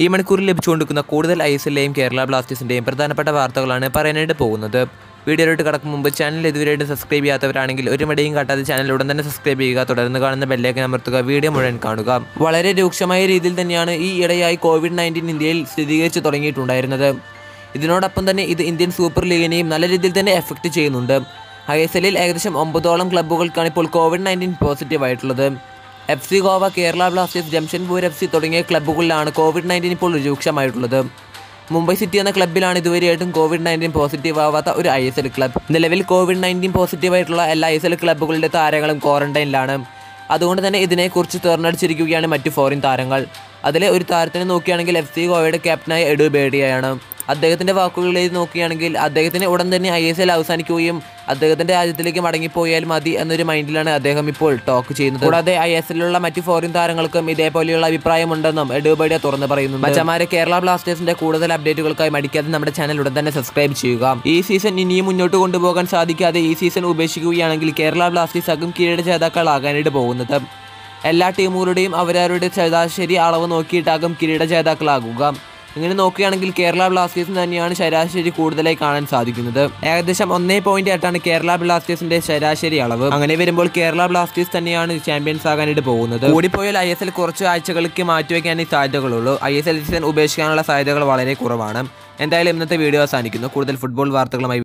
ഈ മണിക്കൂറിൽ ലഭിച്ചുകൊണ്ടിരിക്കുന്ന കൂടുതൽ ഐ എസ് എല്ലിലെയും കേരള ബ്ലാസ്റ്റേഴ്സിൻ്റെയും പ്രധാനപ്പെട്ട വാർത്തകളാണ് പറയാനായിട്ട് പോകുന്നത് വീഡിയോയിലോട്ട് കടക്കും മുമ്പ് ചാനൽ ഇതുവരെയായിട്ട് സബ്സ്ക്രൈബ് ചെയ്യാത്തവരാണെങ്കിൽ ഒരു മടിയും കാട്ടാതെ ചാനൽ ഉടൻ തന്നെ സബ്സ്ക്രൈബ് ചെയ്യുക തുടർന്ന് കാണുന്ന ബെല്ലേക്ക് അമർത്തുക വീഡിയോ മുഴുവൻ കാണുക വളരെ രൂക്ഷമായ രീതിയിൽ തന്നെയാണ് ഈ ഇടയായി കോവിഡ് നയൻറ്റീൻ ഇന്ത്യയിൽ സ്ഥിരീകരിച്ച് തുടങ്ങിയിട്ടുണ്ടായിരുന്നത് ഇതിനോടൊപ്പം തന്നെ ഇത് ഇന്ത്യൻ സൂപ്പർ ലീഗിനെയും നല്ല രീതിയിൽ തന്നെ എഫക്റ്റ് ചെയ്യുന്നുണ്ട് ഐ എസ് എല്ലിൽ ഏകദേശം ഒമ്പതോളം ക്ലബ്ബുകൾക്കാണ് ഇപ്പോൾ കോവിഡ് നയൻറ്റീൻ പോസിറ്റീവ് ആയിട്ടുള്ളത് F C Goa Kerala Blasters Jamshedpur F C തുടങ്ങിയ ക്ലബ്ബുകളിലാണ് കോവിഡ് നയൻറ്റീൻ ഇപ്പോൾ രൂക്ഷമായിട്ടുള്ളത് മുംബൈ സിറ്റി എന്ന ക്ലബ്ബിലാണ് ഇതുവരെയായിട്ടും കോവിഡ് നയൻറ്റീൻ പോസിറ്റീവ് ആവാത്ത ഒരു ഐ എസ് എൽ ക്ലബ് നിലവിൽ കോവിഡ് നയൻറ്റീൻ പോസിറ്റീവ് ആയിട്ടുള്ള എല്ലാ ഐ എസ് എൽ ക്ലബ്ബുകളുടെ താരങ്ങളും ക്വാറന്റൈനിലാണ് അതുകൊണ്ട് തന്നെ ഇതിനെക്കുറിച്ച് തുറന്നടിച്ചിരിക്കുകയാണ് മറ്റു ഫോറിൻ താരങ്ങൾ അതിലെ ഒരു താരത്തിനെ നോക്കുകയാണെങ്കിൽ എഫ് സി ഗോവയുടെ ക്യാപ്റ്റനായ എഡു ബേഡിയയാണ് അദ്ദേഹത്തിൻ്റെ വാക്കുകളിലേക്ക് നോക്കുകയാണെങ്കിൽ അദ്ദേഹത്തിന് ഉടൻ തന്നെ ഐ എസ് എൽ അവസാനിക്കുകയും അദ്ദേഹത്തിൻ്റെ രാജ്യത്തിലേക്ക് മടങ്ങിപ്പോയാൽ മതി എന്നൊരു മൈൻഡിലാണ് അദ്ദേഹം ഇപ്പോൾ ടോക്ക് ചെയ്യുന്നത് കൂടാതെ ഐ എസ് എല്ലിലുള്ള മറ്റ് ഫോറിൻ താരങ്ങൾക്കും ഇതേപോലെയുള്ള അഭിപ്രായമുണ്ടെന്നും എഡുബൈഡിയ തുറന്നു പറയുന്നു മച്ചമാരെ കേരള ബ്ലാസ്റ്റേഴ്സിന്റെ കൂടുതൽ അപ്ഡേറ്റുകൾക്കായി മടിക്കാതെ നമ്മുടെ ചാനൽ ഉടൻ തന്നെ സബ്സ്ക്രൈബ് ചെയ്യുക ഈ സീസൺ ഇനിയും മുന്നോട്ട് കൊണ്ടുപോകാൻ സാധിക്കാതെ ഈ സീസൺ ഉപേക്ഷിക്കുകയാണെങ്കിൽ കേരള ബ്ലാസ്റ്റേഴ്സ് അകം കിരീട ജേതാക്കളാകാനായിട്ട് പോകുന്നത് എല്ലാ ടീമുകളുടെയും അവരവരുടെ ശരാശരി അളവ് നോക്കിയിട്ടാകും കിരീട ജേതാക്കളാകുക ഇങ്ങനെ നോക്കുകയാണെങ്കിൽ കേരള ബ്ലാസ്റ്റേഴ്സിന് തന്നെയാണ് ശരാശരി കൂടുതലായി കാണാൻ സാധിക്കുന്നത് ഏകദേശം ഒന്നേ പോയിന്റ് എട്ടാണ് കേരള ബ്ലാസ്റ്റേഴ്സിന്റെ ശരാശരി അളവ് അങ്ങനെ വരുമ്പോൾ കേരള ബ്ലാസ്റ്റേഴ്സ് തന്നെയാണ് ചാമ്പ്യൻസ് ആകാനായിട്ട് പോകുന്നത് കൂടിപ്പോയാൽ ഐ എസ് എൽ കുറച്ച് ആഴ്ചകൾക്ക് മാറ്റിവെക്കാനേ സാധ്യതകളുള്ളൂ ഐ എസ് എൽ സീസൺ ഉപേക്ഷിക്കാനുള്ള സാധ്യതകൾ വളരെ കുറവാണ് എന്തായാലും ഇന്നത്തെ വീഡിയോ അവസാനിക്കുന്നു കൂടുതൽ ഫുട്ബോൾ വാർത്തകളുമായി